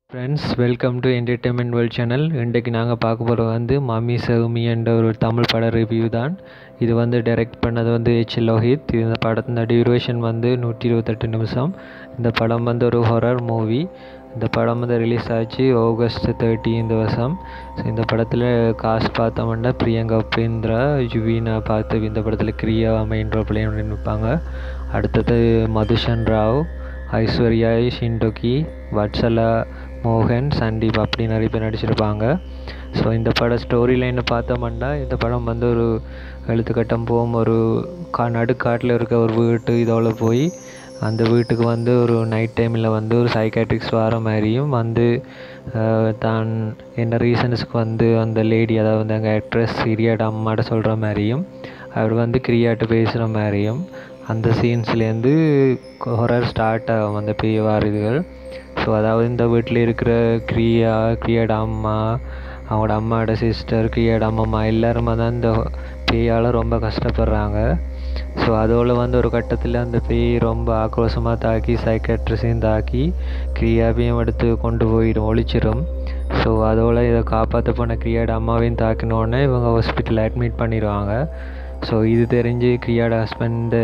friends welcome to entertainment world channel இன்றைக்கு நாங்கள் பார்க்க போகிறது வந்து மம்மி சவுமி என்ற ஒரு தமிழ் பட ரிவ்யூ தான் இது வந்து டைரக்ட் பண்ணது வந்து எச் லோஹித் இந்த படத்தின் டியூரேஷன் வந்து நூற்றி இருபத்தெட்டு நிமிஷம் இந்த படம் வந்து ஒரு ஹொரர் மூவி இந்த படம் வந்து ரிலீஸ் ஆச்சு ஆகஸ்ட் தேர்ட்டி இந்த வருஷம் ஸோ இந்த படத்தில் காஸ்ட் பார்த்தோம்னா பிரியங்கா உபேந்திரா ஜுவீனா பார்த்து இந்த படத்தில் கிரியா மெயின் பிளே நிற்பாங்க அடுத்தது மதுஷன் ராவ் ஐஸ்வர்யா ஷிண்டோக்கி வட்சலா மோகன் சந்தீப் அப்படி நிறைய பேர் நடிச்சிருப்பாங்க ஸோ இந்த பட ஸ்டோரி லைனை பார்த்தோம்னா இந்த படம் வந்து ஒரு எழுத்துக்கட்டம் போகும் ஒரு கா நடுக்காட்டில் இருக்க ஒரு வீட்டு இதோட போய் அந்த வீட்டுக்கு வந்து ஒரு நைட் டைமில் வந்து ஒரு சைக்காட்ரிக்ஸ் வர மாதிரியும் வந்து தான் என்ன ரீசன்ஸுக்கு வந்து அந்த லேடி அதாவது வந்து அங்கே ஆக்ட்ரஸ் சீரியாட அம்மாட்ட சொல்கிற மாதிரியும் அவர் வந்து கிரியாட்ட பேசுகிற மாதிரியும் அந்த சீன்ஸ்லேருந்து ஹொரர் ஸ்டார்ட் ஆகும் அந்த பேய் வாரிதுகள் ஸோ அதாவது இந்த வீட்டில் இருக்கிற கிரியா கிரியாட அம்மா அவங்களோட அம்மாவோட சிஸ்டர் கிரியாட அம்மா எல்லாருமே தான் இந்த பேயால் ரொம்ப கஷ்டப்படுறாங்க ஸோ அதோட வந்து ஒரு கட்டத்தில் அந்த பேய் ரொம்ப ஆக்ரோஷமாக தாக்கி சைக்கட்ரிஸையும் தாக்கி கிரியாவையும் எடுத்து கொண்டு போயிடும் ஒழிச்சிடும் ஸோ அதோட இதை காப்பாற்ற போன கிரியாட அம்மாவையும் தாக்கினோடனே இவங்க ஹாஸ்பிட்டலில் அட்மிட் பண்ணிடுவாங்க ஸோ இது தெரிஞ்சு கிரியாட ஹஸ்பண்டு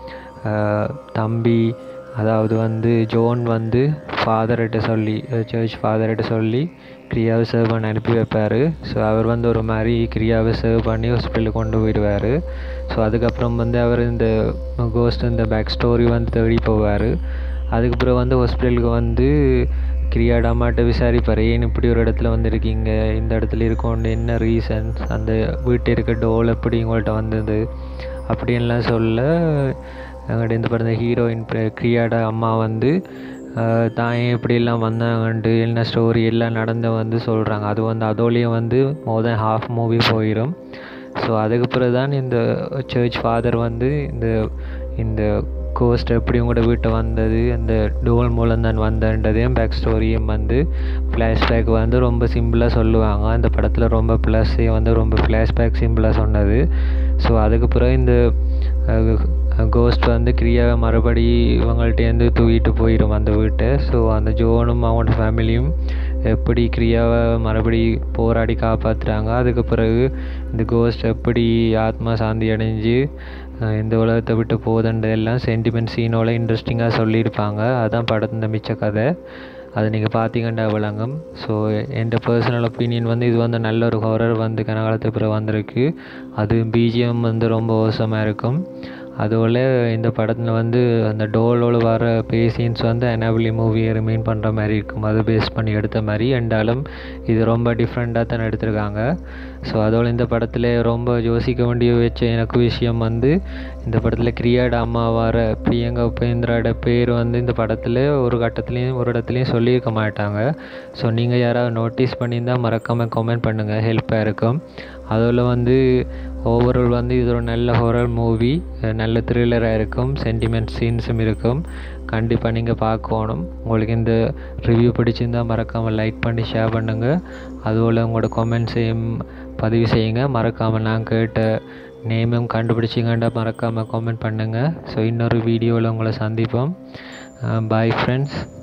தம்பி அதாவது வந்து ஜோன் வந்து ஃபாதர்கிட்ட சொல்லி சர்ச் ஃபாதர்கிட்ட சொல்லி கிரியாவை சர்வ் பண்ண அனுப்பி வைப்பார் ஸோ அவர் வந்து ஒரு மாதிரி கிரியாவை சர்வ் பண்ணி ஹாஸ்பிட்டலுக்கு கொண்டு போயிடுவார் ஸோ அதுக்கப்புறம் வந்து அவர் இந்த கோஸ்ட் இந்த பேக் ஸ்டோரி வந்து தேடி போவார் அதுக்கப்புறம் வந்து ஹாஸ்பிட்டலுக்கு வந்து கிரியாட அம்மாட்ட விசாரிப்பார் ஏன் இப்படி ஒரு இடத்துல வந்து இருக்கீங்க இந்த இடத்துல இருக்கோன்னு என்ன ரீசன்ஸ் அந்த வீட்டில் இருக்க டோல் எப்படி உங்கள்கிட்ட வந்தது அப்படின்லாம் சொல்ல எங்கள்கிட்ட இந்த பிறந்த ஹீரோயின் கிரியாட அம்மா வந்து தான் ஏன் இப்படியெல்லாம் வந்தாங்கன்ட்டு என்ன ஸ்டோரி எல்லாம் நடந்து வந்து சொல்கிறாங்க அது வந்து அதோலேயும் வந்து மோர் தென் ஹாஃப் மூவி போயிடும் ஸோ அதுக்கு பிறகு தான் இந்த சர்ச் ஃபாதர் வந்து இந்த இந்த கோஸ்ட் எப்படி உங்களோட வீட்டை வந்தது அந்த டோல் மூலம் தான் வந்தன்றதையும் பேக் ஸ்டோரியும் வந்து ஃப்ளாஷ்பேக் வந்து ரொம்ப சிம்பிளாக சொல்லுவாங்க அந்த படத்தில் ரொம்ப ப்ளஸ்ஸையும் வந்து ரொம்ப ஃப்ளாஷ்பேக் சிம்பிளாக சொன்னது ஸோ அதுக்கு பிறகு இந்த கோஸ்ட் வந்து கிரியாவை மறுபடி இவங்கள்ட்டேருந்து தூக்கிட்டு போயிடும் அந்த வீட்டை ஸோ அந்த ஜோனும் அவங்களோட ஃபேமிலியும் எப்படி கிரியாவை மறுபடி போராடி காப்பாற்றுறாங்க அதுக்கு பிறகு இந்த கோஸ்ட் எப்படி ஆத்மா சாந்தி அடைஞ்சு இந்த உலகத்தை விட்டு போதுன்றதெல்லாம் சென்டிமெண்ட் சீனோட இன்ட்ரெஸ்டிங்காக சொல்லியிருப்பாங்க அதுதான் படத்தின் மிச்ச கதை அது நீங்கள் பார்த்தீங்கன்னா விளங்கும் ஸோ என் பர்சனல் ஒப்பீனியன் வந்து இது வந்து நல்ல ஒரு ஹொரர் வந்து கனகாலத்துக்கு பிறகு வந்திருக்கு அது பிஜிஎம் வந்து ரொம்ப ஓசமாக இருக்கும் அதோட இந்த படத்தில் வந்து அந்த டோலோடு வர பேசின்ஸ் வந்து அனாபிலி மூவியை ரிமைன் பண்ணுற மாதிரி இருக்கும் அதை பேஸ் பண்ணி எடுத்த மாதிரி என்றாலும் இது ரொம்ப டிஃப்ரெண்ட்டாக தான் எடுத்திருக்காங்க ஸோ அதோட இந்த படத்தில் ரொம்ப யோசிக்க வேண்டிய வச்ச எனக்கு விஷயம் வந்து இந்த படத்தில் கிரியாட அம்மா வர பிரியங்கா உபேந்திராட பேர் வந்து இந்த படத்தில் ஒரு கட்டத்துலேயும் ஒரு இடத்துலையும் சொல்லியிருக்க மாட்டாங்க ஸோ நீங்கள் யாராவது நோட்டீஸ் பண்ணியிருந்தால் மறக்காமல் கமெண்ட் பண்ணுங்கள் ஹெல்ப்பாக இருக்கும் அதில் வந்து ஓவரால் வந்து இது ஒரு நல்ல ஹொரர் மூவி நல்ல த்ரில்லராக இருக்கும் சென்டிமெண்ட் சீன்ஸும் இருக்கும் கண்டிப்பாக நீங்கள் பார்க்கணும் உங்களுக்கு இந்த ரிவ்யூ பிடிச்சிருந்தால் மறக்காமல் லைக் பண்ணி ஷேர் பண்ணுங்கள் அதுபோல் உங்களோட கமெண்ட்ஸையும் பதிவு செய்யுங்க மறக்காமல் நான் கேட்ட நேமும் கண்டுபிடிச்சிங்கண்டா மறக்காமல் கமெண்ட் பண்ணுங்கள் ஸோ இன்னொரு வீடியோவில் உங்களை சந்திப்போம் பாய் ஃப்ரெண்ட்ஸ்